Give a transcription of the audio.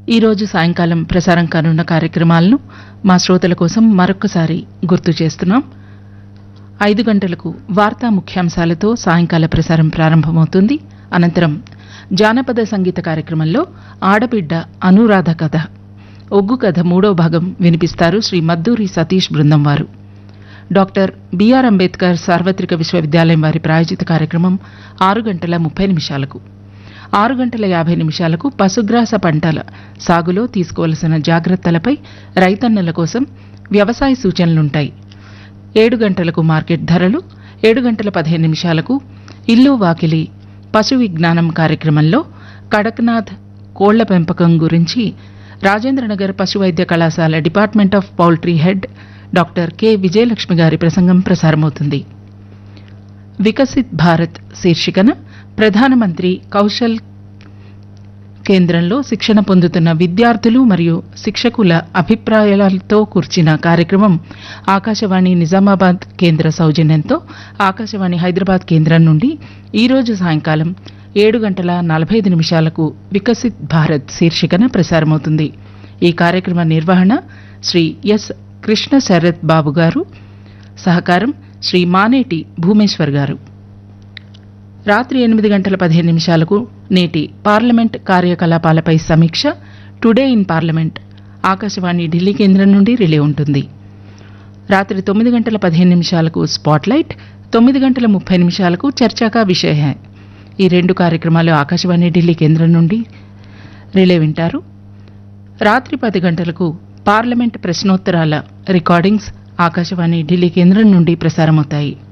ఈరోజు సాయంకాలం ప్రసారం కానున్న కార్యక్రమాలను మా శ్రోతల కోసం మరొక్కసారి గుర్తు చేస్తున్నాం ఐదు గంటలకు వార్తా ముఖ్యాంశాలతో సాయంకాల ప్రసారం ప్రారంభమవుతుంది అనంతరం జానపద సంగీత కార్యక్రమంలో ఆడబిడ్డ అనురాధ కథ ఒగ్గు కథ మూడో భాగం వినిపిస్తారు శ్రీ మద్దూరి సతీష్ బృందం వారు డాక్టర్ బిఆర్ అంబేద్కర్ సార్వత్రిక విశ్వవిద్యాలయం వారి ప్రాయోజిత కార్యక్రమం ఆరు గంటల ముప్పై నిమిషాలకు ఆరు గంటల యాభై నిమిషాలకు పశుగ్రాస పంటల సాగులో తీసుకోవలసిన జాగ్రత్తలపై రైతన్నల కోసం వ్యవసాయ సూచనలుంటాయి ఏడు గంటలకు మార్కెట్ ధరలు ఏడు గంటల పదిహేను నిమిషాలకు ఇల్లు వాకిలి పశు విజ్ఞానం కార్యక్రమంలో కడక్నాథ్ కోళ్ల పెంపకం గురించి రాజేంద్రనగర్ పశు వైద్య కళాశాల department of poultry head doctor K Vijayalakshmi గారి ప్రసంగం ప్రసారమవుతుంది వికసిత్ భారత్ శీర్షికన ప్రధానమంత్రి కౌశల్ కేంద్రంలో శిక్షణ పొందుతున్న విద్యార్థులు మరియు శిక్షకుల అభిప్రాయాలతో కూర్చిన కార్యక్రమం ఆకాశవాణి నిజామాబాద్ కేంద్ర సౌజన్యంతో ఆకాశవాణి హైదరాబాద్ కేంద్రం నుండి ఈరోజు సాయంకాలం ఏడు గంటల నలభై ఐదు నిమిషాలకు వికసిత్ భారత్ శీర్షికన ప్రసారమవుతుంది ఈ కార్యక్రమ నిర్వహణ శ్రీ ఎస్ కృష్ణ శరత్ బాబు గారు సహకారం శ్రీ మానేటి భూమేశ్వర్ గారు రాత్రి ఎనిమిది గంటల పదిహేను నిమిషాలకు నేటి పార్లమెంట్ కార్యకలాపాలపై సమీక్ష today in parliament Akashvani Delhi కేంద్రం నుండి రిలే ఉంటుంది రాత్రి తొమ్మిది గంటల పదిహేను నిమిషాలకు స్పాట్లైట్ తొమ్మిది గంటల ముప్పై నిమిషాలకు చర్చాకా విషయ హై ఈ రెండు కార్యక్రమాలు ఆకాశవాణి ఢిల్లీ కేంద్రం నుండి రిలే వింటారు రాత్రి పది గంటలకు పార్లమెంట్ ప్రశ్నోత్తరాల రికార్డింగ్స్ ఆకాశవాణి ఢిల్లీ కేంద్రం నుండి ప్రసారమవుతాయి